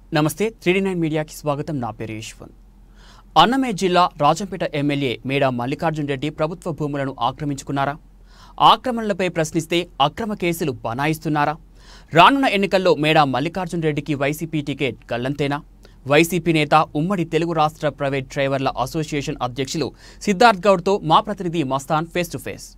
నమస్తే three D nine మీడియాకి స్వాగతం నా పేరు యశ్వంత్ అన్నమయ్య జిల్లా రాజంపేట ఎమ్మెల్యే మేడా మల్లికార్జున్ రెడ్డి ప్రభుత్వ భూములను ఆక్రమించుకున్నారా ఆక్రమణలపై ప్రశ్నిస్తే అక్రమ కేసులు బనాయిస్తున్నారా రానున్న ఎన్నికల్లో మేడా మల్లికార్జున్ రెడ్డికి వైసీపీ టికెట్ గల్లంతేనా వైసీపీ నేత ఉమ్మడి తెలుగు రాష్ట్ర ప్రైవేట్ డ్రైవర్ల అసోసియేషన్ అధ్యక్షులు సిద్ధార్థ్ గౌడ్తో మా ప్రతినిధి Mastan face to face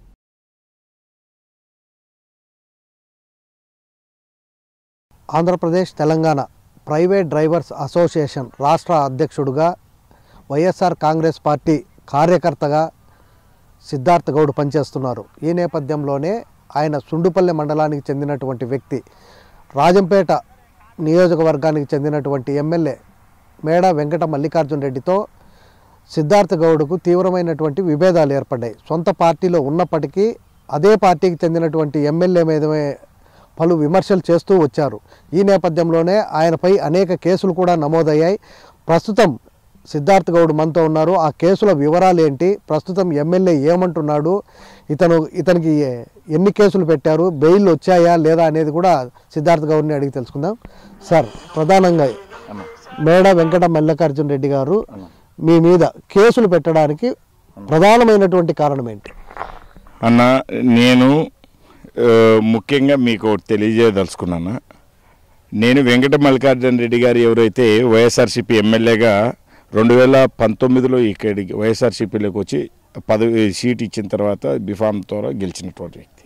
Andhra Pradesh Telangana private drivers association రాష్ట్ర అధ్యక్షుడుగా వైఎస్ఆర్ కాంగ్రెస్ పార్టీ కార్యకర్తగా సిద్ధార్థ్ గౌడ్ పనిచేస్తున్నారు ఈ నేపథ్యంలోనే ఆయన సుండుపల్లె మండలానికి చెందినటువంటి వ్యక్తి రాజంపేట నియోజకవర్గానికి చెందినటువంటి ఎమ్మెల్యే మేడ వెంకట మల్లికార్జున్ రెడ్డితో సిద్ధార్థ్ గౌడ్కు తీవ్రమైనటువంటి విభేదాలు ఏర్పడ్డాయి సొంత పార్టీలో ఉన్నప్పటికీ అదే పార్టీకి చెందినటువంటి ఎమ్మెల్యే మీదమే పలు విమర్శలు చేస్తూ వచ్చారు ఈ నేపథ్యంలోనే ఆయనపై అనేక కేసులు కూడా నమోదయ్యాయి ప్రస్తుతం సిద్ధార్థ్ గౌడ్ మనతో ఉన్నారు ఆ కేసుల వివరాలు ఏంటి ప్రస్తుతం ఎమ్మెల్యే ఏమంటున్నాడు ఇతను ఇతనికి ఏ- ఎన్ని కేసులు పెట్టారు బెయిల్ వచ్చాయా లేదా అనేది కూడా సిద్ధార్థ్ గౌడ్ని అడిగి తెలుసుకుందాం సార్ ప్రధానంగా మేడ వెంకట మల్లికార్జున్ రెడ్డి గారు మీ మీద కేసులు పెట్టడానికి ప్రధానమైనటువంటి కారణం ఏంటి అన్న నేను ఆ, ముఖ్యంగా మీకు ఒకటి తెలియజేయదలుచుకున్నాను నేను వెంకట మల్లికార్జున రెడ్డి గారు ఎవరైతే వైఎస్ఆర్సీపీ ఎమ్మెల్యేగా రెండు వేల పంతొమ్మిదిలో ఇక్కడికి వైఎస్ఆర్సీపీలోకి వచ్చి పదవి సీట్ ఇచ్చిన తర్వాత బిఫామ్ ద్వారా గెలిచినటువంటి వ్యక్తి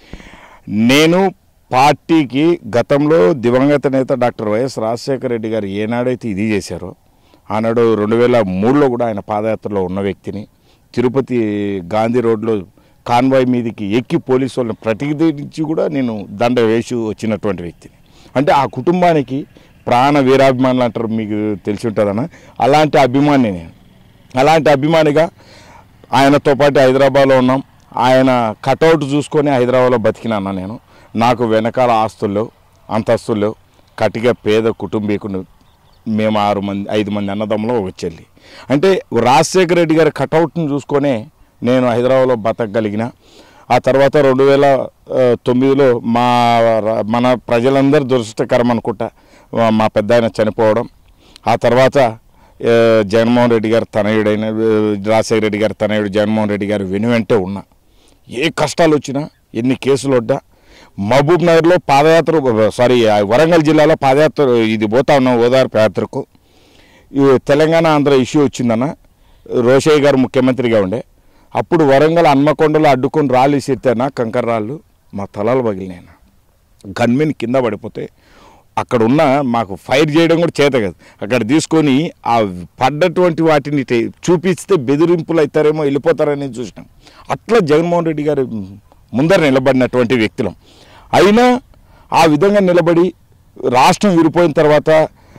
నేను పార్టీకి గతంలో దివంగత నేత డాక్టర్ వైఎస్ రాజశేఖర రెడ్డి గారు ఏనాడైతే ఇది చేశారో ఆనాడు రెండు వేల మూడులో కూడా ఆయన పాదయాత్రలో ఉన్న వ్యక్తిని తిరుపతి గాంధీ రోడ్లో కాన్వాయ్ మీదకి ఎక్కి పోలీసు వాళ్ళని ప్రతిఘటించి కూడా నేను దండ వేసి వచ్చినటువంటి వ్యక్తిని అంటే ఆ కుటుంబానికి ప్రాణ వీరాభిమానులు అంటారు మీకు తెలిసి ఉంటుందన్న అలాంటి అభిమాని నేను అలాంటి అభిమానిగా ఆయనతో పాటు హైదరాబాద్లో ఉన్నాం ఆయన కటౌట్ చూసుకొని హైదరాబాద్లో బతికినాను నేను నాకు వెనకాల ఆస్తుల్లో అంతస్తుల్లో కటిగా పేద కుటుంబీకుని మేము ఆరు మంది ఐదు మంది అన్నదమ్ములో ఒక చెల్లి అంటే రాజశేఖర రెడ్డి గారి కటౌట్ని చూసుకొనే నేను హైదరాబాద్లో బతకగలిగిన ఆ తర్వాత రెండు వేల ఆ, తొమ్మిదిలో మా ర- మన ప్రజలందరూ దురదృష్టకరం అనుకుంటా ఆ, మా పెద్ద ఆయన చనిపోవడం ఆ తర్వాత ఆ, జగన్మోహన్ రెడ్డి గారు తనయుడైన ఆ, రాజశేఖర రెడ్డి గారు తనయుడు జగన్మోహన్ రెడ్డి గారు వెనువెంటే ఉన్నా ఏ కష్టాలు వచ్చినా ఎన్ని కేసులు వడ్డా మహబూబ్ నగర్లో పాదయాత్ర సారీ ఆ వరంగల్ జిల్లాలో పాదయాత్ర ఇది పోతా ఉన్నాం ఓదార్పు యాత్రకు ఈ తెలంగాణ ఆంధ్ర ఇష్యూ వచ్చిందన్న రోషయ్య గారు ముఖ్యమంత్రిగా ఉండే అప్పుడు వరంగల్ హన్మకొండలో అడ్డుకొని రాళ్ళు ఇసిరితేనా కంకర రాళ్ళు మా తలలు పగిలినాయన గన్మెన్ కింద పడిపోతే అక్కడ ఉన్న మాకు ఫైర్ చేయడం కూడా చేత కదా అక్కడ తీసుకొని ఆ పడ్డటువంటి వాటిని టే- చూపిస్తే బెదిరింపులు అవుతారేమో వెళ్ళిపోతారని చూసినాం అట్లా జగన్మోహన్ రెడ్డి గారు ముందర నిలబడినటువంటి వ్యక్తులం అయినా ఆ విధంగా నిలబడి రాష్ట్రం విడిపోయిన తర్వాత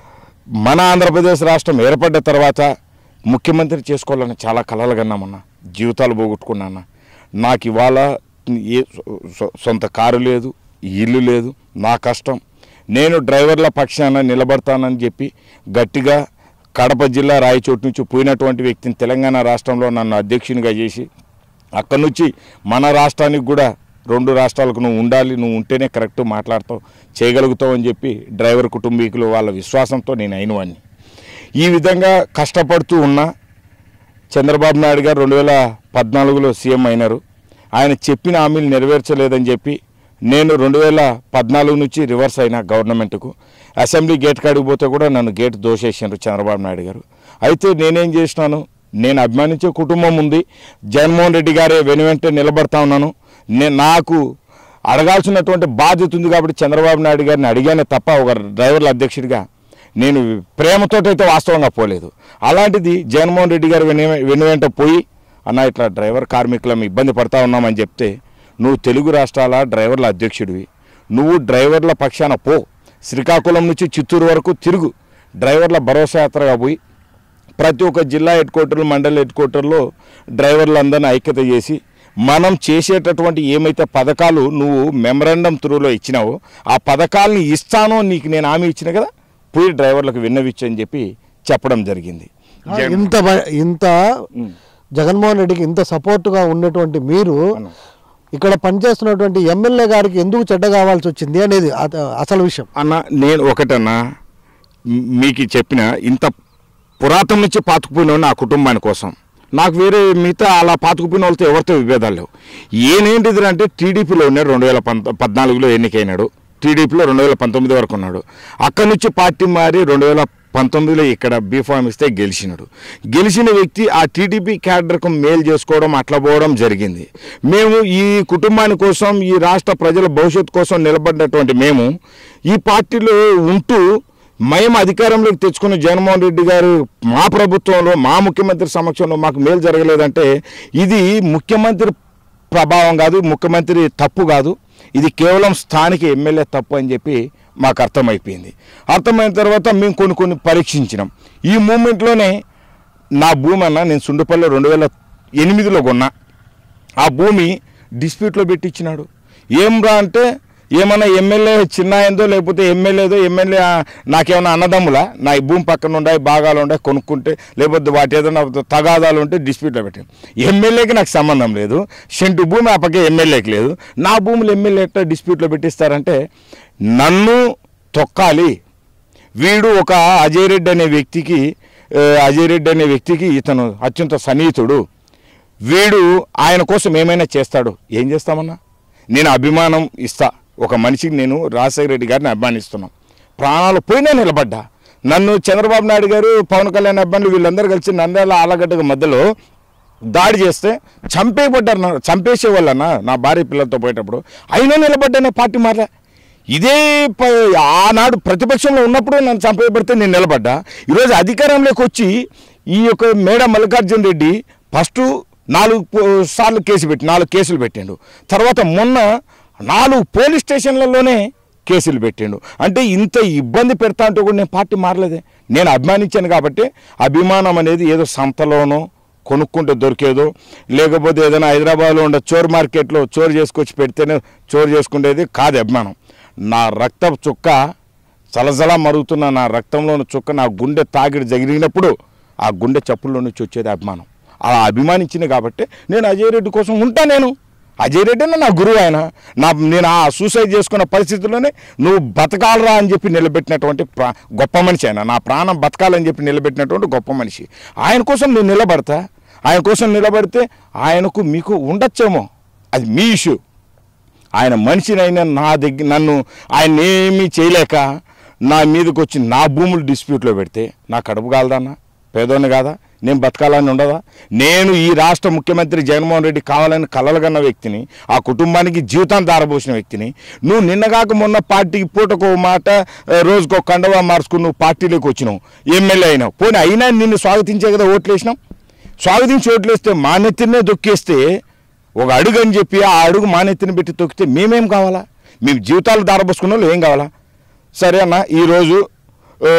మన ఆంధ్రప్రదేశ్ రాష్ట్రం ఏర్పడ్డ తర్వాత ముఖ్యమంత్రి చేసుకోవాలని చాలా కలలు కన్నామన్నా జీవితాలు పోగొట్టుకున్నాను నాకు ఇవాళ ఏ సొ- సొంత కారు లేదు ఇల్లు లేదు నా కష్టం నేను డ్రైవర్ల పక్షాన నిలబడతానని చెప్పి గట్టిగా కడప జిల్లా రాయచోటు నుంచి పోయినటువంటి వ్యక్తిని తెలంగాణ రాష్ట్రంలో నన్ను అధ్యక్షునిగా చేసి అక్కడి నుంచి మన రాష్ట్రానికి కూడా రెండు రాష్ట్రాలకు నువ్వు ఉండాలి నువ్వు ఉంటేనే కరెక్ట్ మాట్లాడతావు చేయగలుగుతావు అని చెప్పి డ్రైవర్ కుటుంబీకులు వాళ్ళ విశ్వాసంతో నేను అయిన వాడిని ఈ విధంగా కష్టపడుతూ ఉన్నా చంద్రబాబు నాయుడు గారు రెండు వేల పద్నాలుగులో సీఎం అయినారు ఆయన చెప్పిన హామీలు నెరవేర్చలేదని చెప్పి నేను రెండు వేల పద్నాలుగు నుంచి రివర్స్ అయినా గవర్నమెంట్కు అసెంబ్లీ గేట్ కాడికి పోతే కూడా నన్ను గేట్ దోషేసారు చంద్రబాబు నాయుడు గారు అయితే నేనేం చేసినాను నేను అభిమానించే కుటుంబం ఉంది జగన్మోహన్ రెడ్డి గారే వెనువెంటే నిలబడతా ఉన్నాను నేను నాకు అడగాల్సినటువంటి బాధ్యత ఉంది కాబట్టి చంద్రబాబు నాయుడు గారిని అడిగానే తప్ప ఒక డ్రైవర్ల అధ్యక్షుడిగా నేను ప్రేమతోటైతే వాస్తవంగా పోలేదు అలాంటిది జగన్మోహన్ రెడ్డి గారు వెను వెనువెంట పోయి అన్న ఇట్లా డ్రైవర్ కార్మికులం ఇబ్బంది పడతా ఉన్నామని చెప్తే నువ్వు తెలుగు రాష్ట్రాల డ్రైవర్ల అధ్యక్షుడివి నువ్వు డ్రైవర్ల పక్షాన పో శ్రీకాకుళం నుంచి చిత్తూరు వరకు తిరుగు డ్రైవర్ల భరోసా యాత్రగా పోయి ప్రతి ఒక్క జిల్లా హెడ్ క్వార్టర్లు మండల హెడ్ క్వార్టర్లో డ్రైవర్లందరినీ ఐక్యత చేసి మనం చేసేటటువంటి ఏమైతే పథకాలు నువ్వు మెమరాండం త్రూలో ఇచ్చినావో ఆ పథకాలని ఇస్తానో నీకు నేను హామీ ఇచ్చిన కదా పోయి డ్రైవర్లకు విన్నవిచ్చు అని చెప్పి చెప్పడం జరిగింది జగన్- ఇంత బ- ఇంత జగన్మోహన్ రెడ్డికి ఇంత సపోర్టుగా ఉన్నటువంటి మీరు ఇక్కడ పనిచేస్తున్నటువంటి ఎమ్మెల్యే గారికి ఎందుకు చెడ్డ కావాల్సి వచ్చింది అనేది అత- అసలు విషయం అన్న నేను ఒకటన్నా మ్- మీకు చెప్పిన ఇంత పురాతన నుంచి పాతుకుపోయిన నా కుటుంబాని కోసం నాకు వేరే మిగతా అలా పాతుకుపోయిన వాళ్ళతో ఎవరితో విభేదాలు లేవు ఏనేంటిది అంటే టీడీపీలో ఉన్నాడు రెండు వేల పంత పద్నాలుగులో ఎన్నికైనాడు టీడీపీలో రెండు వేల పంతొమ్మిది వరకు ఉన్నాడు అక్కడి నుంచి పార్టీ మారి రెండు వేల పంతొమ్మిదిలో ఇక్కడ బీఫామ్ ఇస్తే గెలిచినాడు గెలిచిన వ్యక్తి ఆ టీడీపీ క్యాడర్కు మేలు చేసుకోవడం అట్లా పోవడం జరిగింది మేము ఈ కుటుంబాని కోసం ఈ రాష్ట్ర ప్రజల భవిష్యత్తు కోసం నిలబడినటువంటి మేము ఈ పార్టీలో ఉంటూ మేము అధికారంలోకి తెచ్చుకున్న జగన్మోహన్ రెడ్డి గారు మా ప్రభుత్వంలో మా ముఖ్యమంత్రి సమక్షంలో మాకు మేలు జరగలేదంటే ఇది ముఖ్యమంత్రి ప్రభావం కాదు ముఖ్యమంత్రి తప్పు కాదు ఇది కేవలం స్థానిక ఎమ్మెల్యే తప్పు అని చెప్పి మాకు అర్థమైపోయింది అర్థమైన తర్వాత మేము కొన్ని కొన్ని పరీక్షించినాం ఈ మూమెంట్లోనే నా భూమి అన్న నేను సుండుపల్లి రెండు వేల ఎనిమిదిలో కొన్నా ఆ భూమి డిస్ప్యూట్లో పెట్టించినాడు ఏం రా అంటే ఏమన్నా ఎమ్మెల్యే చిన్న అయిందో లేకపోతే ఎమ్మెల్యేదో ఎమ్మెల్యే ఆ, నాకేమన్నా అన్నదమ్ములా నా ఈ భూమి పక్కన ఉండాయి భాగాలు ఉండాయి కొనుక్కుంటే లేకపోతే వాటి ఏదైనా తగాదాలు ఉంటే డిస్ప్యూట్లో పెట్టి ఎమ్మెల్యేకి నాకు సంబంధం లేదు సెంటు భూమి ఆ పక్క ఎమ్మెల్యేకి లేదు నా భూములు ఎమ్మెల్యే ఎట్లా డిస్ప్యూట్లో పెట్టిస్తారంటే నన్ను తొక్కాలి వీడు ఒక అజయ్ రెడ్డి అనే వ్యక్తికి ఆ, అజయ్ రెడ్డి అనే వ్యక్తికి ఇతను అత్యంత సన్నిహితుడు వీడు ఆయన కోసం ఏమైనా చేస్తాడు ఏం చేస్తామన్నా నేను అభిమానం ఇస్తా ఒక మనిషికి నేను రాజశేఖర రెడ్డి గారిని అభిమానిస్తున్నాను ప్రాణాలు పోయినా నిలబడ్డా నన్ను చంద్రబాబు నాయుడు గారు పవన్ కళ్యాణ్ అభిమానులు వీళ్ళందరూ కలిసి నంద్యాల ఆలగడ్డ మధ్యలో దాడి చేస్తే చంపేయబడ్డారు నా- చంపేసే వాళ్ళన్న నా భార్య పిల్లలతో పోయేటప్పుడు అయినా నిలబడ్డానే పార్టీ మారలే ఇదే ప- ఆనాడు ప్రతిపక్షంలో ఉన్నప్పుడు నన్ను చంపేయబడితే నేను నిలబడ్డా ఈరోజు అధికారంలోకి వచ్చి ఈ యొక్క మేడ మల్లికార్జున రెడ్డి ఫస్ట్ నాలుగు పో- సార్లు కేసు పెట్టి నాలుగు కేసులు పెట్టిండు తర్వాత మొన్న నాలుగు పోలీస్ స్టేషన్లలోనే కేసులు పెట్టిండు అంటే ఇంత ఇబ్బంది పెడతా అంటే కూడా నేను పార్టీ మారలేదే నేను అభిమానించాను కాబట్టి అభిమానం అనేది ఏదో సంతలోనో కొనుక్కుంటే దొరికేదో లేకపోతే ఏదైనా హైదరాబాద్లో ఉండే చోర్ మార్కెట్లో చోరు చేసుకొచ్చి పెడితేనే చోరు చేసుకునేది కాదు అభిమానం నా రక్త చుక్క సలసలా మరుగుతున్న నా రక్తంలోని చుక్క నా గుండె తాగిడి జరిగినప్పుడు ఆ గుండె చప్పుల్లో నుంచి వచ్చేది అభిమానం అలా అభిమానించింది కాబట్టి నేను అజయ్ రెడ్డి కోసం ఉంటా నేను అజయ్ రెడ్డి అన్న నా గురువు ఆయన నా నేను ఆ సూసైడ్ చేసుకున్న పరిస్థితుల్లోనే నువ్వు బతకాలరా అని చెప్పి నిలబెట్టినటువంటి ప్రా గొప్ప మనిషి ఆయన నా ప్రాణం బతకాలని చెప్పి నిలబెట్టినటువంటి గొప్ప మనిషి ఆయన కోసం నేను నిలబడతా ఆయన కోసం నిలబడితే ఆయనకు మీకు ఉండొచ్చేమో అది మీ ఇష్యూ ఆయన మనిషినైనా నా దగ్గర నన్ను ఆయన ఏమీ చేయలేక నా మీదకి వచ్చి నా భూములు డిస్ప్యూట్లో పెడితే నా కడుపు కాలదన్నా పేదోని కాదా నేను బతకాలని ఉండదా నేను ఈ రాష్ట్ర ముఖ్యమంత్రి జగన్మోహన్ రెడ్డి కావాలని కలలుగన్న వ్యక్తిని ఆ కుటుంబానికి జీవితాన్ని దారబోసిన వ్యక్తిని నువ్వు నిన్నగాక మొన్న పార్టీకి పూటకో మాట ఆ, రోజుకో కండవా మార్చుకుని నువ్వు పార్టీలోకి వచ్చినావు ఎమ్మెల్యే అయినావు పోనీ అయినా నిన్ను స్వాగతించే కదా ఓట్లు వేసినాం స్వాగతించి ఓట్లేస్తే మా నెత్తినే దొక్కేస్తే ఒక అడుగు అని చెప్పి ఆ అడుగు మా నెత్తిన పెట్టి తొక్కితే మేమేం కావాలా మేము జీవితాలు దారబోసుకున్న వాళ్ళు ఏం కావాలా సరే అన్న ఈరోజు ఆ,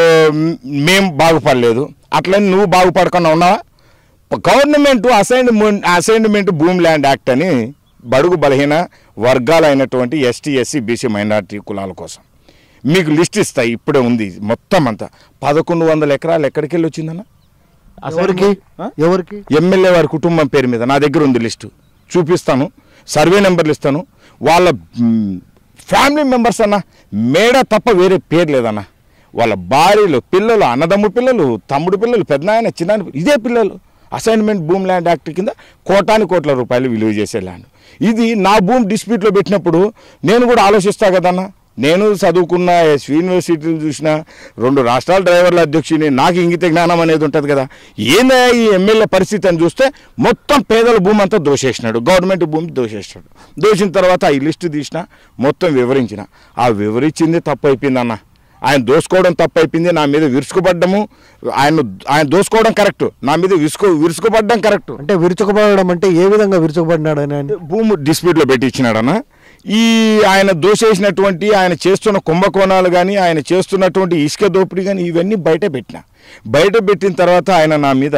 మేం బాగుపడలేదు అట్లని నువ్వు బాగుపడకుండా ఉన్నావా గవర్నమెంట్ అసైన్మెంట్ అసైన్మెంట్ భూమి ల్యాండ్ యాక్ట్ అని బడుగు బలహీన వర్గాలైనటువంటి ఎస్టీ ఎస్సీ బీసీ మైనారిటీ కులాల కోసం మీకు లిస్ట్ ఇస్తాయి ఇప్పుడే ఉంది మొత్తం అంతా పదకొండు వందల ఎకరాలు ఎక్కడికి వెళ్ళి వచ్చిందన్న ఎవరికి ఆ? ఎవరికి ఎమ్మెల్యే వారి కుటుంబం పేరు మీద నా దగ్గర ఉంది లిస్టు చూపిస్తాను సర్వే నెంబర్లు ఇస్తాను వాళ్ళ మ్, ఫ్యామిలీ మెంబర్స్ అన్న మేడ తప్ప వేరే పేరు లేదన్న వాళ్ళ భార్యలు పిల్లలు అన్నదమ్ము పిల్లలు తమ్ముడు పిల్లలు పెద్దనాయన చిన్న ఇదే పిల్లలు అసైన్మెంట్ భూమి ల్యాండ్ యాక్ట్ కింద కోటాని కోట్ల రూపాయలు విలువ చేసే ల్యాండ్ ఇది నా భూమి డిస్ప్యూట్లో పెట్టినప్పుడు నేను కూడా ఆలోచిస్తా కదన్నా నేను చదువుకున్న ఎస్ యూనివర్సిటీలు చూసిన రెండు రాష్ట్రాల డ్రైవర్ల అధ్యక్షుని నాకు ఇంగిత జ్ఞానం అనేది ఉంటుంది కదా ఏందా ఈ ఎమ్మెల్యే పరిస్థితి అని చూస్తే మొత్తం పేదల భూమి అంతా దోషేసినాడు గవర్నమెంట్ భూమి దోషేసినాడు దోషిన తర్వాత ఈ లిస్టు తీసిన మొత్తం వివరించిన ఆ వివరించింది తప్పు అయిపోయిందన్న ఆయన దోసుకోవడం తప్పు అయిపోయింది నా మీద విరుచుకుపడ్డము ఆయన ఆయన దోసుకోవడం కరెక్ట్ నా మీద విరుచుకు విరుచుకుపడ్డం కరెక్ట్ అంటే విరుచుకుపడడం అంటే ఏ విధంగా విరుచుకుపడినాడు అని అంటే భూమి డిస్ప్యూట్లో పెట్టించినాడన్న ఈ ఆయన దోషేసినటువంటి ఆయన చేస్తున్న కుంభకోణాలు కానీ ఆయన చేస్తున్నటువంటి ఇసుక దోపిడీ కానీ ఇవన్నీ బయట పెట్టిన బయట పెట్టిన తర్వాత ఆయన నా మీద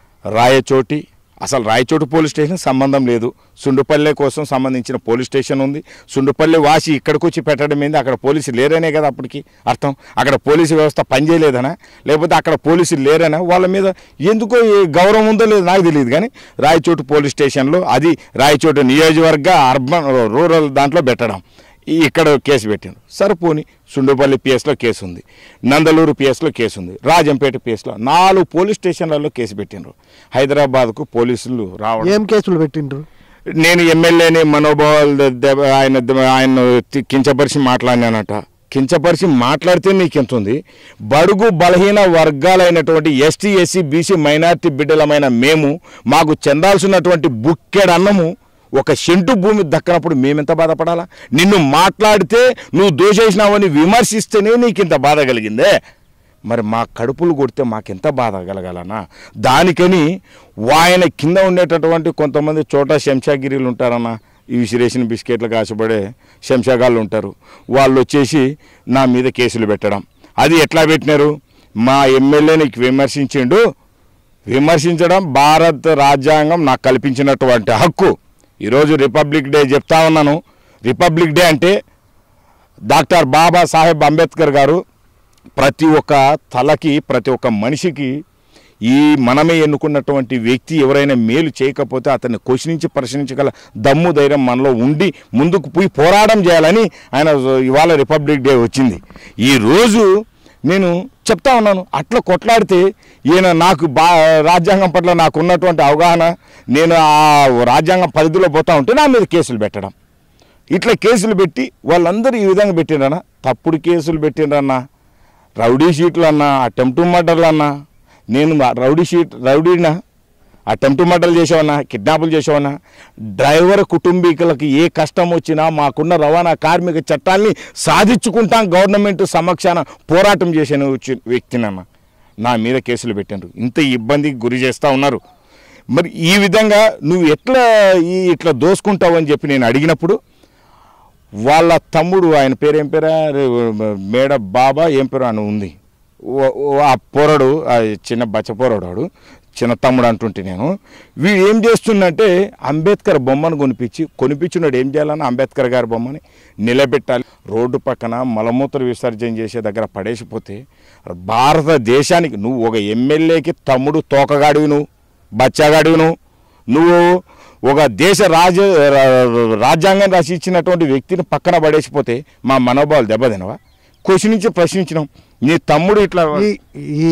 రాయచోటి అసలు రాయచోటి పోలీస్ స్టేషన్ సంబంధం లేదు సుండుపల్లె కోసం సంబంధించిన పోలీస్ స్టేషన్ ఉంది సుండుపల్లె వాసి ఇక్కడికి వచ్చి పెట్టడం ఏంది అక్కడ పోలీసులు లేరనే కదా అప్పటికి అర్థం అక్కడ పోలీసు వ్యవస్థ పనిచేయలేదనా లేకపోతే అక్కడ పోలీసులు లేరనా వాళ్ళ మీద ఎందుకో ఏ గౌరవం ఉందో లేదో నాకు తెలియదు కానీ రాయచోటు పోలీస్ స్టేషన్లో అది రాయచోటు నియోజకవర్గ అర్బన్ రూరల్ దాంట్లో పెట్టడం ఇక్కడ కేసు పెట్టారు సరిపోని సుండుపల్లి పిఎస్లో కేసు ఉంది నందలూరు పిఎస్లో కేసు ఉంది రాజంపేట పిఎస్లో నాలుగు పోలీస్ స్టేషన్లలో కేసు పెట్టినారు హైదరాబాద్కు పోలీసులు రావడం ఏం కేసులు పెట్టిండ్రు నేను ఎమ్మెల్యేని మనోభావాలు ద- ద- ఆయన ద- ఆయన తి- కించపరిచి మాట్లాడినానట కించపరిచి మాట్లాడితే నీకు ఎంత ఉంది బడుగు బలహీన వర్గాలైనటువంటి ఎస్టీ ఎస్సీ బీసీ మైనారిటీ బిడ్డలమైన మేము మాకు చెందాల్సినటువంటి బుక్కెడు అన్నము ఒక సెంటు భూమి దక్కనప్పుడు మేమెంత బాధపడాలా నిన్ను మాట్లాడితే నువ్వు దోషేసినావని విమర్శిస్తేనే నీకు ఇంత బాధ కలిగిందే మరి మా కడుపులు కొడితే మాకెంత బాధ కలగాలనా దానికని ఆయన కింద ఉండేటటువంటి కొంతమంది చోట శంషాగిరీలు ఉంటారన్న ఈ విసిరేసిన బిస్కెట్లకు ఆశపడే శంషాగాళ్ళు ఉంటారు వాళ్ళు వచ్చేసి నా మీద కేసులు పెట్టడం అది ఎట్లా పెట్టినారు మా ఎమ్మెల్యే నీకు విమర్శించిండు విమర్శించడం భారత రాజ్యాంగం నాకు కల్పించినటువంటి హక్కు ఈరోజు రిపబ్లిక్ డే చెప్తా ఉన్నాను రిపబ్లిక్ డే అంటే డాక్టర్ బాబాసాహెబ్ అంబేద్కర్ గారు ప్రతి ఒక్క తలకి ప్రతి ఒక్క మనిషికి ఈ మనమే ఎన్నుకున్నటువంటి వ్యక్తి ఎవరైనా మేలు చేయకపోతే అతన్ని క్వశ్చనించి ప్రశ్నించగల దమ్ము ధైర్యం మనలో ఉండి ముందుకు పోయి పోరాటం చేయాలని ఆయన ఇవాళ రిపబ్లిక్ డే వచ్చింది ఈ రోజు నేను చెప్తా ఉన్నాను అట్లా కొట్లాడితే ఈయన నాకు బా రాజ్యాంగం పట్ల నాకు ఉన్నటువంటి అవగాహన నేను ఆ రాజ్యాంగం పరిధిలో పోతా ఉంటే నా మీద కేసులు పెట్టడం ఇట్లా కేసులు పెట్టి వాళ్ళందరూ ఈ విధంగా పెట్టిండ్రన్న తప్పుడు కేసులు పెట్టిండ్రన్న రౌడీ షీట్లు అన్న అటెంప్ట్ మర్డర్లు అన్న నేను ఆ రౌడీ షీట్ రౌడీనా అటెంప్ట్ మర్డర్లు చేసావన్నా కిడ్నాపులు చేసావన్నా డ్రైవర్ కుటుంబీకులకు ఏ కష్టం వచ్చినా మాకున్న రవాణా కార్మిక చట్టాల్ని సాధించుకుంటాం గవర్నమెంట్ సమక్షాన పోరాటం చేసిన వచ్చి- వ్యక్తినన్న నా మీద కేసులు పెట్టారు ఇంత ఇబ్బందికి గురి చేస్తూ ఉన్నారు మరి ఈ విధంగా నువ్వు ఎట్లా ఈ ఇట్లా దోసుకుంటావు అని చెప్పి నేను అడిగినప్పుడు వాళ్ళ తమ్ముడు ఆయన పేరు ఏం పేరా రే, మేడ బాబా ఏం పేరు అని ఉంది ఓ- ఓ ఆ పోరడు ఆ చిన్న బచ్చ పోరడు వాడు చిన్న తమ్ముడు అంటుంటే నేను వీడు ఏం చేస్తుందంటే అంబేద్కర్ బొమ్మను కొనిపించి కొనిపించినాడు ఏం చేయాలని అంబేద్కర్ గారి బొమ్మని నిలబెట్టాలి రోడ్డు పక్కన మలమూత్ర విసర్జన చేసే దగ్గర పడేసిపోతే భారతదేశానికి నువ్వు ఒక ఎమ్మెల్యేకి తమ్ముడు తోకగాడివి నువ్వు బచ్చాగాడివి నువ్వు నువ్వు ఒక దేశ రాజ రా- రాజ్యాంగం రాసి ఇచ్చినటువంటి వ్యక్తిని పక్కన పడేసిపోతే మా మనోభావాలు దెబ్బతినవా క్వశ్చనించి ప్రశ్నించినాం నీ తమ్ముడు ఇట్లా ఈ ఈ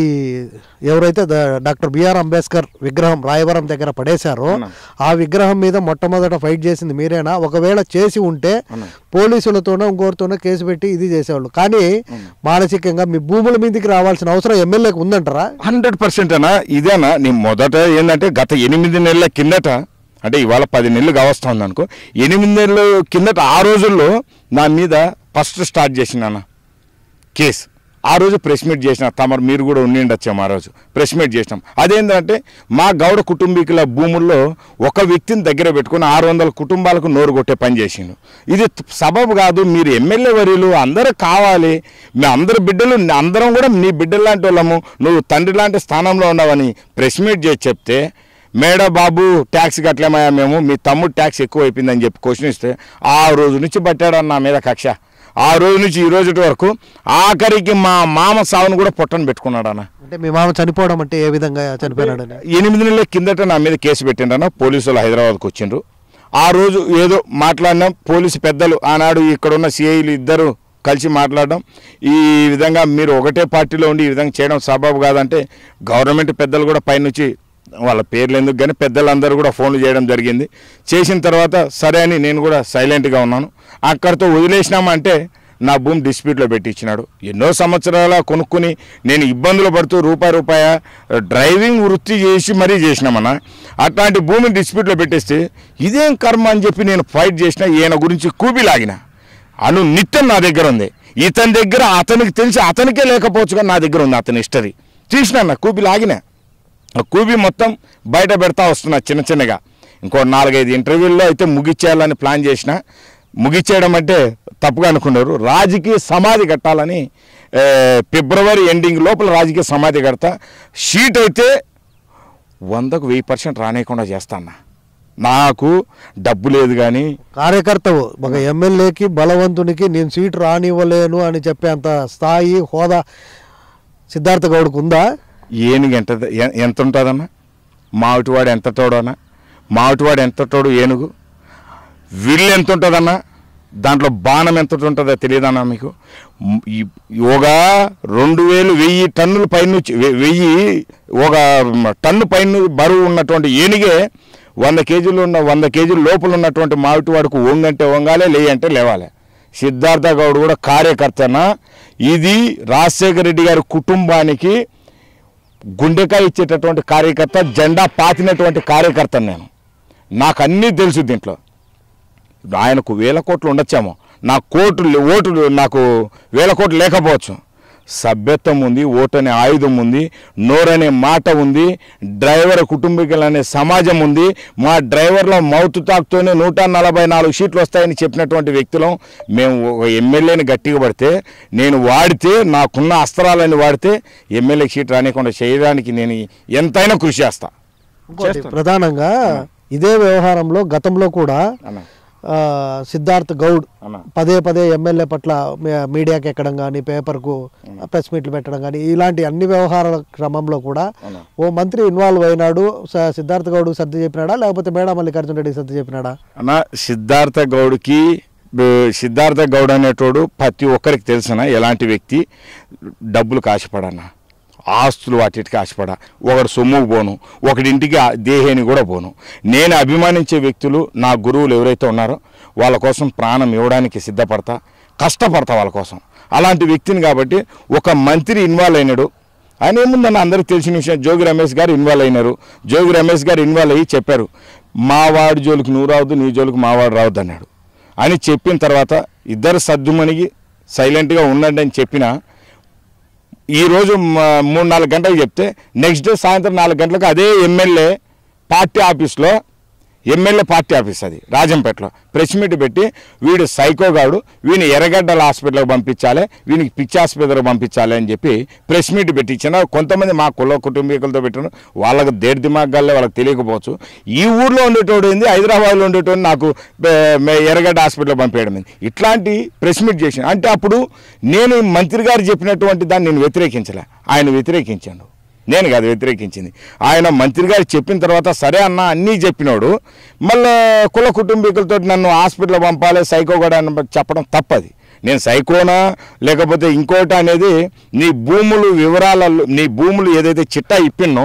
ఎవరైతే ద- డాక్టర్ బిఆర్ అంబేద్కర్ విగ్రహం రాయవరం దగ్గర పడేశారో అవునా. ఆ విగ్రహం మీద మొట్టమొదట ఫైట్ చేసింది మీరేనా ఒకవేళ చేసి ఉంటే అవునా. పోలీసులతోనో ఇంకోరితోనో కేసు పెట్టి ఇది చేసేవాళ్ళు కానీ మానసికంగా మీ భూముల మీదకి రావాల్సిన అవసరం ఎమ్మెల్యేకి ఉందంటారా హండ్రెడ్ పర్సెంట్ అనా ఇదేనా నీ మొదట ఏంటంటే గత ఎనిమిది నెలల కిందట అంటే ఇవాళ పది నెలలు కావస్తుంది అనుకో ఎనిమిది నెలల కిందట ఆ రోజుల్లో నా మీద ఫస్ట్ స్టార్ట్ చేసిన కేసు ఆ రోజు ప్రెస్ మీట్ చేసిన తమరు మీరు కూడా ఉండిండొచ్చాం ఆ రోజు ప్రెస్ మీట్ చేసినాం అదేంటంటే మా గౌడ కుటుంబీకుల భూముల్లో ఒక వ్యక్తిని దగ్గర పెట్టుకుని ఆరు వందల కుటుంబాలకు నోరు కొట్టే పని చేసిండు ఇది త- సబబు కాదు మీరు ఎమ్మెల్యే వర్యులు అందరూ కావాలి మీ అందరి బిడ్డలు అందరం కూడా నీ బిడ్డలు లాంటి వాళ్ళము నువ్వు తండ్రి లాంటి స్థానంలో ఉన్నావని ప్రెస్ మీట్ చేసి చెప్తే మేడ బాబు ట్యాక్స్ కట్టలేమయ్యా మేము మీ తమ్ముడు ట్యాక్స్ ఎక్కువ అయిపోయిందని చెప్పి క్వశ్చన్ ఇస్తే ఆ రోజు నుంచి పట్టాడు నా మీద కక్ష ఆ రోజు నుంచి ఈ రోజు వరకు ఆఖరికి మా మామ సావును కూడా పొట్టను పెట్టుకున్నాడు అన్న అంటే మీ మామ చనిపోవడం అంటే ఏ విధంగా చనిపోయాడని ఎనిమిది నెలల కిందట నా మీద కేసు పెట్టిండన్న పోలీసులు హైదరాబాద్కి వచ్చిండ్రు ఆ రోజు ఏదో మాట్లాడినాం పోలీసు పెద్దలు ఆనాడు ఇక్కడ ఉన్న సిఐలు ఇద్దరు కలిసి మాట్లాడడం ఈ విధంగా మీరు ఒకటే పార్టీలో ఉండి ఈ విధంగా చేయడం సబబు కాదంటే గవర్నమెంట్ పెద్దలు కూడా పైనుంచి వాళ్ళ పేర్లు ఎందుకు కానీ పెద్దలందరూ కూడా ఫోన్లు చేయడం జరిగింది చేసిన తర్వాత సరే అని నేను కూడా సైలెంట్గా ఉన్నాను అక్కడితో వదిలేసినామంటే నా భూమి డిస్ప్యూట్లో పెట్టించినాడు ఎన్నో సంవత్సరాల కొనుక్కుని నేను ఇబ్బందులు పడుతూ రూపాయి రూపాయ డ్రైవింగ్ వృత్తి చేసి మరీ చేసినామన్నా అట్లాంటి భూమిని డిస్ప్యూట్లో పెట్టేస్తే ఇదేం కర్మ అని చెప్పి నేను ఫైట్ చేసిన ఈయన గురించి కూబి లాగిన అను నిత్యం నా దగ్గర ఉంది ఇతని దగ్గర అతనికి తెలిసి అతనికే లేకపోవచ్చు కానీ నా దగ్గర ఉంది అతని హిస్టరీ తీసిన నా కూబి లాగిన ఆ కూబి మొత్తం బయట పెడతా వస్తున్నా చిన్న చిన్నగా ఇంకో నాలుగైదు ఇంటర్వ్యూల్లో అయితే ముగిచ్చేయాలని ప్లాన్ చేసిన ముగిచ్చేయడం అంటే తప్పుగా అనుకున్నారు రాజకీయ సమాధి కట్టాలని ఏ, ఫిబ్రవరి ఎండింగ్ లోపల రాజకీయ సమాధి కడతా షీట్ అయితే వందకు వెయ్యి పర్సెంట్ రానియకుండా చేస్తాను నాకు డబ్బు లేదు కానీ కార్యకర్తవు ఒక ఎమ్మెల్యేకి బలవంతునికి నేను సీటు రానివ్వలేను అని చెప్పేంత స్థాయి హోదా సిద్ధార్థ గౌడ్కు ఉందా ఏనుగు ఎంత ఎ- ఎంత ఉంటుందన్న మావిటివాడు ఎంత తోడన్నా మావిటివాడు ఎంత తోడు ఏనుగు విల్లు ఎంత ఉంటుందన్న దాంట్లో బాణం ఎంత ఉంటుందో తెలియదన్నా మీకు మ్, ఈ- ఒక రెండు వేలు వెయ్యి టన్నుల పైన వెయ్యి ఒక టన్ను పైన బరువు ఉన్నటువంటి ఏనిగే వంద కేజీలు ఉన్న వంద కేజీల లోపల ఉన్నటువంటి మావిటి వాడికి వంగంటే వంగాలే లేయంటే లేవాలి సిద్ధార్థ గౌడ్ కూడా కార్యకర్తన ఇది రాజశేఖర రెడ్డి గారి కుటుంబానికి గుండెకాయ ఇచ్చేటటువంటి కార్యకర్త జెండా పాతినటువంటి కార్యకర్త నేను నాకు అన్నీ తెలుసు దీంట్లో ఆయనకు వేల కోట్లు ఉండొచ్చేమో నా కోట్లు ఓట్లు నాకు వేల కోట్లు లేకపోవచ్చు సభ్యత్వం ఉంది ఓటు అనే ఆయుధం ఉంది నోరనే మాట ఉంది డ్రైవర్ కుటుంబీకులు అనే సమాజం ఉంది మా డ్రైవర్లో మౌత్ తాక్తోనే నూట నలభై నాలుగు సీట్లు వస్తాయని చెప్పినటువంటి వ్యక్తులం మేము ఒక ఎమ్మెల్యేని గట్టిగా పడితే నేను వాడితే నాకున్న అస్త్రాలని వాడితే ఎమ్మెల్యే సీట్ రానికుండా చేయడానికి నేను ఎంతైనా కృషి చేస్తా ఇంకోటి ప్రధానంగా ఇదే వ్యవహారంలో గతంలో కూడా అన్న ఆ, సిద్ధార్థ్ గౌడ్ అన్న పదే పదే ఎమ్మెల్యే పట్ల మీ- మీడియాకి ఎక్కడం కానీ పేపర్కు ప్రెస్ మీట్లు పెట్టడం కానీ ఇలాంటి అన్ని వ్యవహారాల క్రమంలో కూడా అన్న ఓ మంత్రి ఇన్వాల్వ్ అయినాడు స- సిద్ధార్థ గౌడ్ సర్ది చెప్పినాడా లేకపోతే మేడా మల్లికార్జున రెడ్డి సర్ది చెప్పినాడా అన్న సిద్ధార్థ గౌడ్కి బ- సిద్ధార్థ గౌడ్ అనేటోడు ప్రతి ఒక్కరికి తెలిసిన ఎలాంటి వ్యక్తి డబ్బులు కాశపడన్న ఆస్తులు వాటికి ఆశపడ ఒకడు సొమ్ముకు పోను ఒకడింటికి ఆ దేహేని కూడా పోను నేను అభిమానించే వ్యక్తులు నా గురువులు ఎవరైతే ఉన్నారో వాళ్ళ కోసం ప్రాణం ఇవ్వడానికి సిద్ధపడతా కష్టపడతా వాళ్ళ కోసం అలాంటి వ్యక్తిని కాబట్టి ఒక మంత్రి ఇన్వాల్వ్ అయినాడు ఆయన ఏముందన్న అందరికి తెలిసిన విషయం జోగి రమేష్ గారు ఇన్వాల్వ్ అయినారు జోగి రమేష్ గారు ఇన్వాల్వ్ అయ్యి చెప్పారు మా వాడి జోలికి నువ్వు రావద్దు నీ జోలికి మా వాడు రావద్దు అన్నాడు అని చెప్పిన తర్వాత ఇద్దరు సర్దుమణిగి సైలెంట్గా ఉండండి అని చెప్పిన ఈరోజు మ- మూడు నాలుగు గంటలకు చెప్తే నెక్స్ట్ డే సాయంత్రం నాలుగు గంటలకు అదే ఎమ్మెల్యే పార్టీ ఆఫీస్లో ఎమ్మెల్యే పార్టీ ఆఫీస్ అది రాజంపేటలో ప్రెస్ మీట్ పెట్టి వీడు సైకోగాడు వీని ఎర్రగడ్డల హాస్పిటల్కి పంపించాలి వీనికి పిచ్చి ఆసుపత్రికి పంపించాలి అని చెప్పి ప్రెస్ మీట్ పెట్టించిన కొంతమంది మా కుల కుటుంబీకులతో పెట్టిన వాళ్ళకి దేడి దిమాగాల్లో వాళ్ళకి తెలియకపోవచ్చు ఈ ఊర్లో ఉండేటోడు ఏంది హైదరాబాద్లో ఉండేటోడు నాకు బే- మే- ఎర్రగడ్డ హాస్పిటల్కి పంపేయడం ఏంది ఇట్లాంటి ప్రెస్ మీట్ చేసిన అంటే అప్పుడు నేను మంత్రి గారు చెప్పినటువంటి దాన్ని నేను వ్యతిరేకించలే ఆయన వ్యతిరేకించాడు నేను కాదు వ్యతిరేకించింది ఆయన మంత్రి గారు చెప్పిన తర్వాత సరే అన్న అన్నీ చెప్పినోడు మళ్ళీ కుల కుటుంబీకులతో నన్ను హాస్పిటల్ పంపాలి సైకో కూడా అని చెప్పడం తప్పది నేను సైకోనా లేకపోతే ఇంకోటి అనేది నీ భూములు వివరాలలో నీ భూములు ఏదైతే చిట్టా ఇప్పినో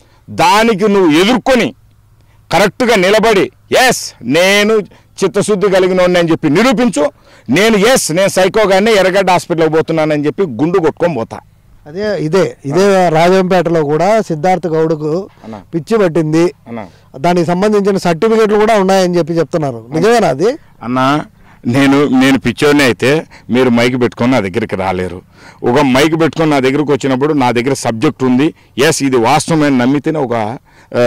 దానికి నువ్వు ఎదుర్కొని కరెక్ట్గా నిలబడి ఎస్ నేను చిత్తశుద్ధి కలిగిన అని చెప్పి నిరూపించు నేను ఎస్ నేను సైకోగానే ఎర్రగడ్డ హాస్పిటల్కి పోతున్నానని చెప్పి గుండు కొట్టుకొని పోతా అదే ఇదే ఇదే రాజంపేటలో కూడా సిద్ధార్థ గౌడ్కు అన్న. పిచ్చి పట్టింది అన్న దానికి సంబంధించిన సర్టిఫికెట్లు కూడా ఉన్నాయని చెప్పి చెప్తున్నారు నిజమేనా అది అన్న నేను నేను పిచ్చోడిని అయితే మీరు మైక్ పెట్టుకొని నా దగ్గరికి రాలేరు ఒక మైక్ పెట్టుకొని నా దగ్గరికి వచ్చినప్పుడు నా దగ్గర సబ్జెక్ట్ ఉంది ఎస్ ఇది వాస్తవమైన నమ్మితేనే ఒక ఆ,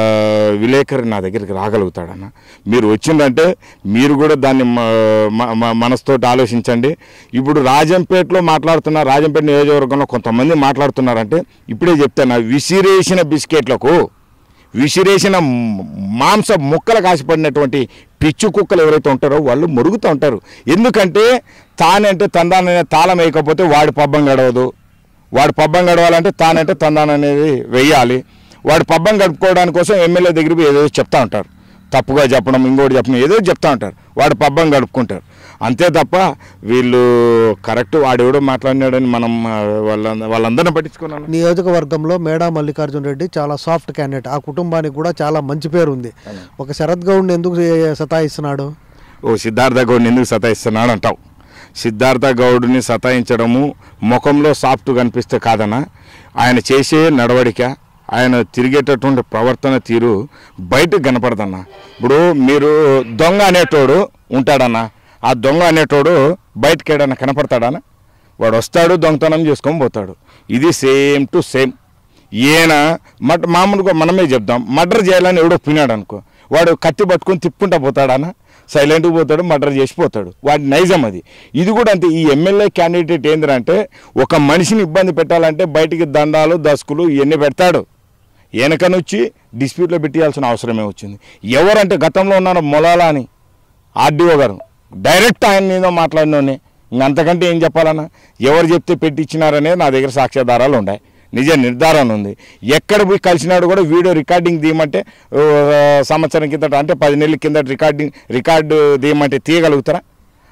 విలేకరి నా దగ్గరికి రాగలుగుతాడన్న మీరు వచ్చిందంటే మీరు కూడా దాన్ని మ- మ- మ- మనసుతోటి ఆలోచించండి ఇప్పుడు రాజంపేటలో మాట్లాడుతున్న రాజంపేట నియోజకవర్గంలో కొంతమంది మాట్లాడుతున్నారంటే ఇప్పుడే చెప్తాను విసిరేసిన బిస్కెట్లకు విసిరేసిన మ్- మాంస ముక్కలు కాసిపడినటువంటి పిచ్చు కుక్కలు ఎవరైతే ఉంటారో వాళ్ళు మురుగుతూ ఉంటారు ఎందుకంటే తానంటే తందాననే తాళం వేయకపోతే వాడి పబ్బం గడవదు వాడి పబ్బం గడవాలంటే తానంటే తందాన అనేది వెయ్యాలి వాడి పబ్బం గడుపుకోవడానికి కోసం ఎమ్మెల్యే దగ్గర పోయి ఏదో చెప్తా ఉంటారు తప్పుగా చెప్పడం ఇంకోటి చెప్పడం ఏదో చెప్తా ఉంటారు వాడు పబ్బం గడుపుకుంటారు అంతే తప్ప వీళ్ళు కరెక్ట్ వాడెవడో మాట్లాడినాడని మనం ఆ, వాళ్ళ వాళ్ళందరిని పట్టించుకున్నాను నియోజకవర్గంలో మేడా మల్లికార్జున రెడ్డి చాలా సాఫ్ట్ క్యాండిడేట్ ఆ కుటుంబానికి కూడా చాలా మంచి పేరు ఉంది ఒక శరత్ గౌడ్ని ఎందుకు సతాయిస్తున్నాడు ఓ సిద్ధార్థ గౌడ్ని ఎందుకు సతాయిస్తున్నాడు అంటావు సిద్ధార్థ గౌడ్ని సతాయించడము ముఖంలో సాఫ్ట్ కనిపిస్తే కాదన్నా ఆయన చేసే నడవడిక ఆయన తిరిగేటటువంటి ప్రవర్తన తీరు బయటకు కనపడదన్న ఇప్పుడు మీరు దొంగ అనేటోడు ఉంటాడన్న ఆ దొంగ అనేటోడు బయటకు ఏడన్నా కనపడతాడనా వాడు వస్తాడు దొంగతనం చేసుకొని పోతాడు ఇది సేమ్ టు సేమ్ ఈయన మట్ మామూలుగా మనమే చెప్దాం మర్డర్ చేయాలని ఎవడో పినాడు అనుకో వాడు కత్తి పట్టుకొని తిప్పుకుంటా పోతాడనా సైలెంట్గా పోతాడు మర్డర్ చేసిపోతాడు వాడి నైజం అది ఇది కూడా అంతే ఈ ఎమ్మెల్యే క్యాండిడేట్ ఏంటంటే ఒక మనిషిని ఇబ్బంది పెట్టాలంటే బయటికి దండాలు దసుకులు ఇవన్నీ పెడతాడు వెనకనొచ్చి డిస్ప్యూట్లో పెట్టాల్సిన అవసరమే వచ్చింది ఎవరంటే గతంలో ఉన్న మొలాల అని ఆర్డీఓ గారు డైరెక్ట్ ఆయన మీద మాట్లాడినోనే ఇంకంతకంటే ఏం చెప్పాలన్నా ఎవరు చెప్తే పెట్టించినారనే నా దగ్గర సాక్ష్యాధారాలు ఉన్నాయి నిజ నిర్ధారణ ఉంది ఎక్కడ పోయి కలిసినాడు కూడా వీడియో రికార్డింగ్ తీయమంటే ఓ, సంవత్సరం కిందట అంటే పది నెలల కిందట రికార్డింగ్ రికార్డు తీయమంటే తీయగలుగుతారా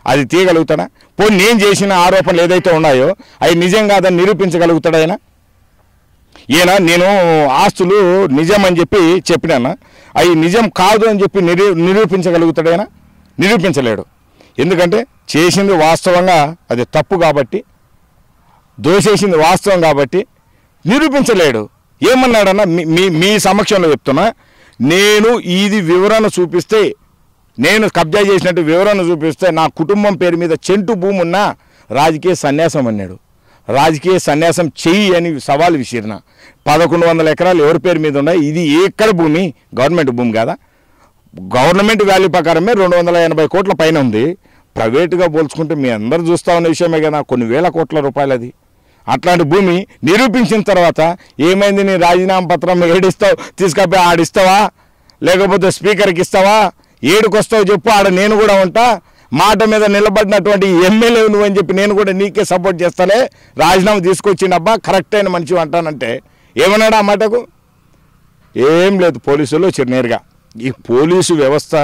అది తీయగలుగుతాడా పోనీ నేను చేసిన ఆరోపణలు ఏదైతే ఉన్నాయో అవి నిజం కాదని నిరూపించగలుగుతాడా ఆయన ఈయన నేను ఆస్తులు నిజం అని చెప్పి చెప్పినాను అవి నిజం కాదు అని చెప్పి నిరూ నిరూపించగలుగుతాడైనా నిరూపించలేడు ఎందుకంటే చేసింది వాస్తవంగా అది తప్పు కాబట్టి దోషేసింది వాస్తవం కాబట్టి నిరూపించలేడు ఏమన్నాడన్నా మీ- మీ మీ సమక్షంలో చెప్తున్నా నేను ఇది వివరణ చూపిస్తే నేను కబ్జా చేసినట్టు వివరణ చూపిస్తే నా కుటుంబం పేరు మీద చెంటు భూమి ఉన్నా రాజకీయ సన్యాసం అన్నాడు రాజకీయ సన్యాసం చెయ్యి అని సవాల్ విసిరిన పదకొండు వందల ఎకరాలు ఎవరి పేరు మీద ఉన్నాయి ఇది ఎక్కడ భూమి గవర్నమెంట్ భూమి కాదా గవర్నమెంట్ వాల్యూ ప్రకారమే రెండు వందల ఎనభై కోట్ల పైన ఉంది ప్రైవేటుగా పోల్చుకుంటే మీ అందరు చూస్తా ఉన్న విషయమే కదా కొన్ని వేల కోట్ల రూపాయలు అది అట్లాంటి భూమి నిరూపించిన తర్వాత ఏమైంది నీ రాజీనామా పత్రం ఏడిస్తావు తీసుకపోయి ఆడిస్తావా లేకపోతే స్పీకర్కి ఇస్తావా ఏడుకొస్తావు చెప్పు ఆడ నేను కూడా ఉంటా మాట మీద నిలబడినటువంటి ఎమ్మెల్యే నువ్వని చెప్పి నేను కూడా నీకే సపోర్ట్ చేస్తాలే రాజీనామా తీసుకొచ్చిండబ్బా కరెక్ట్ అయిన మనిషి అంటానంటే ఏమన్నాడు ఆ మాటకు ఏం లేదు పోలీసులు వచ్చారు నేరుగా ఈ పోలీసు వ్యవస్థ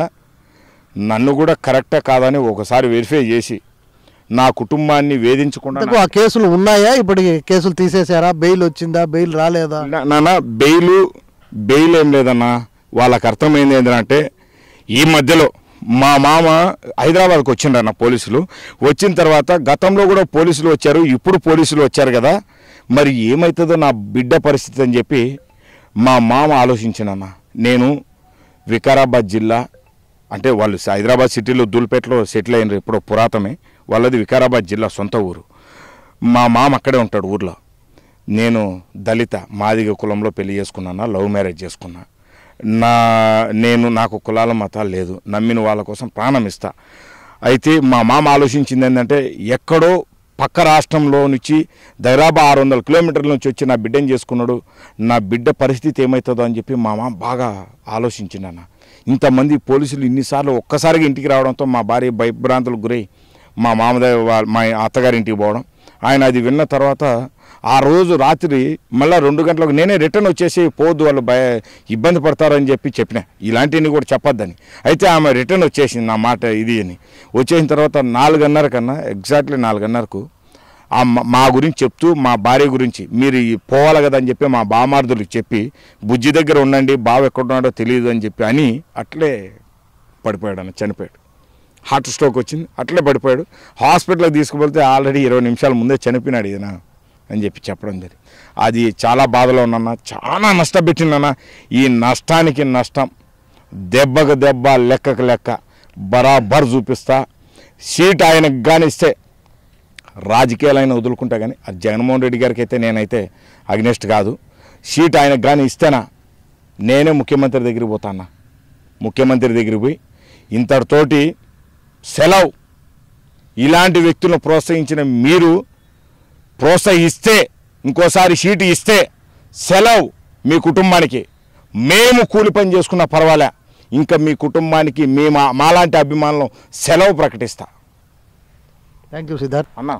నన్ను కూడా కరెక్టే కాదని ఒకసారి వెరిఫై చేసి నా కుటుంబాన్ని వేధించకుండా ఇంతకు ఆ కేసులు ఉన్నాయా ఇప్పటికి కేసులు తీసేశారా బెయిల్ వచ్చిందా బెయిల్ రాలేదా నా- నాన్న బెయిల్ బెయిల్ ఏం లేదన్నా వాళ్ళకి అర్థమైంది ఏంటంటే ఈ మధ్యలో మా మామ హైదరాబాద్కి వచ్చిండన్న పోలీసులు వచ్చిన తర్వాత గతంలో కూడా పోలీసులు వచ్చారు ఇప్పుడు పోలీసులు వచ్చారు కదా మరి ఏమవుతుందో నా బిడ్డ పరిస్థితి అని చెప్పి మా మామ ఆలోచించినన్న నేను వికారాబాద్ జిల్లా అంటే వాళ్ళు హైదరాబాద్ సిటీలో దూల్పేటలో సెటిల్ అయినారు ఎప్పుడో పురాతమే వాళ్ళది వికారాబాద్ జిల్లా సొంత ఊరు మా మామ అక్కడే ఉంటాడు ఊర్లో నేను దళిత మాదిగ కులంలో పెళ్లి చేసుకున్నాను లవ్ మ్యారేజ్ చేసుకున్నా నా నేను నాకు కులాల మతాలు లేదు నమ్మిన వాళ్ళ కోసం ప్రాణం ఇస్తా అయితే మా మామ ఆలోచించింది ఏంటంటే ఎక్కడో పక్క రాష్ట్రంలో నుంచి దాదాపు ఆరు వందల కిలోమీటర్ల నుంచి వచ్చి నా బిడ్డని చేసుకున్నాడు నా బిడ్డ పరిస్థితి ఏమవుతుందో అని చెప్పి మా మామ బాగా ఆలోచించిండన్న ఇంతమంది పోలీసులు ఇన్నిసార్లు ఒక్కసారిగా ఇంటికి రావడంతో మా భార్య భయభ్రాంతులకు గురై మా మామదేవ వాళ్ళ మా అత్తగారింటికి పోవడం ఆయన అది విన్న తర్వాత ఆ రోజు రాత్రి మళ్ళీ రెండు గంటలకు నేనే రిటర్న్ వచ్చేసి పోవద్దు వాళ్ళు భయ ఇబ్బంది పడతారని చెప్పి చెప్పిన ఇలాంటివన్నీ కూడా చెప్పొద్దని అయితే ఆమె రిటర్న్ వచ్చేసింది నా మాట ఇది అని వచ్చేసిన తర్వాత నాలుగున్నర కన్నా ఎగ్జాక్ట్లీ నాలుగున్నరకు ఆ మ- మా గురించి చెప్తూ మా భార్య గురించి మీరు ఈ పోవాలి కదా అని చెప్పి మా బామార్దులకు చెప్పి బుజ్జి దగ్గర ఉండండి బావ ఎక్కడున్నాడో తెలియదు అని చెప్పి అని అట్లే పడిపోయాడు అన్న చనిపోయాడు హార్ట్ స్ట్రోక్ వచ్చింది అట్లే పడిపోయాడు హాస్పిటల్కి తీసుకువెళ్తే ఆల్రెడీ ఇరవై నిమిషాల ముందే చనిపోయినాడు ఈయన అని చెప్పి చెప్పడం జరిగింది అది చాలా బాధలో ఉన్నా చాలా నష్టపెట్టిందన్న ఈ నష్టానికి నష్టం దెబ్బకు దెబ్బ లెక్కకు లెక్క బరాబర్ చూపిస్తా సీట్ ఆయనకు కానిస్తే రాజకీయాలైనా వదులుకుంటా కానీ అది జగన్మోహన్ రెడ్డి గారికి అయితే నేనైతే అగ్నెస్ట్ కాదు సీట్ ఆయనకు కానీ ఇస్తేనా నేనే ముఖ్యమంత్రి దగ్గరికి పోతాన్నా ముఖ్యమంత్రి దగ్గరికి పోయి ఇంతటితోటి సెలవు ఇలాంటి వ్యక్తులను ప్రోత్సహించిన మీరు ప్రోత్సహిస్తే ఇంకోసారి సీటు ఇస్తే సెలవు మీ కుటుంబానికి మేము కూలి పని చేసుకున్నా పర్వాలే ఇంకా మీ కుటుంబానికి మీ మా మాలాంటి అభిమానులు సెలవు ప్రకటిస్తా థ్యాంక్ యూ సిద్ధార్థ్ అన్నా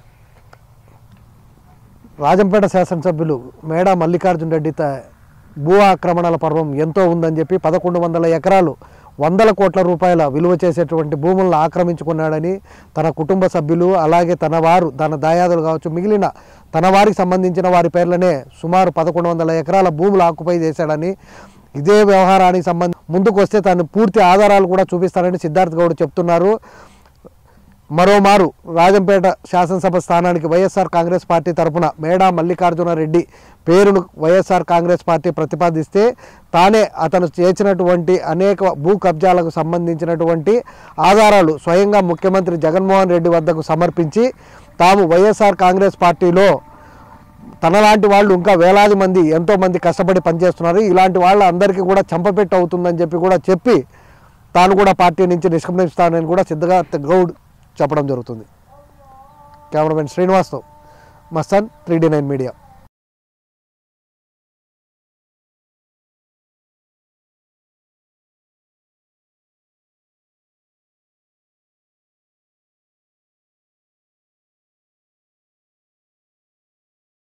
రాజంపేట శాసనసభ్యులు మేడా మల్లికార్జున రెడ్డి త- భూ ఆక్రమణల పర్వం ఎంతో ఉందని చెప్పి పదకొండు వందల ఎకరాలు వందల కోట్ల రూపాయల విలువ చేసేటువంటి భూములను ఆక్రమించుకున్నాడని తన కుటుంబ సభ్యులు అలాగే తన వారు తన దాయాదులు కావచ్చు మిగిలిన తన వారికి సంబంధించిన వారి పేర్లనే సుమారు పదకొండు వందల ఎకరాల భూములు ఆక్యుపై చేశాడని ఇదే వ్యవహారానికి సంబంధించి ముందుకు వస్తే తను పూర్తి ఆధారాలు కూడా చూపిస్తానని సిద్ధార్థ్ గౌడ్ చెప్తున్నారు మరోమారు రాజంపేట శాసనసభ స్థానానికి వైఎస్ఆర్ కాంగ్రెస్ పార్టీ తరపున మేడా మల్లికార్జున రెడ్డి పేరును వైఎస్ఆర్ కాంగ్రెస్ పార్టీ ప్రతిపాదిస్తే తానే అతను చేసినటువంటి అనేక భూ కబ్జాలకు సంబంధించినటువంటి ఆధారాలు స్వయంగా ముఖ్యమంత్రి జగన్మోహన్ రెడ్డి వద్దకు సమర్పించి తాము వైఎస్ఆర్ కాంగ్రెస్ పార్టీలో తనలాంటి వాళ్ళు ఇంకా వేలాది మంది ఎంతో మంది కష్టపడి పనిచేస్తున్నారు ఇలాంటి వాళ్ళ అందరికీ కూడా చంపపెట్టు అవుతుందని చెప్పి కూడా చెప్పి తాను కూడా పార్టీ నుంచి నిష్క్రమిస్తానని కూడా సిద్ధగా గౌడ్ చెప్పడం జరుగుతుంది కెమెరామెన్ శ్రీనివాస్తో Mastan three D nine media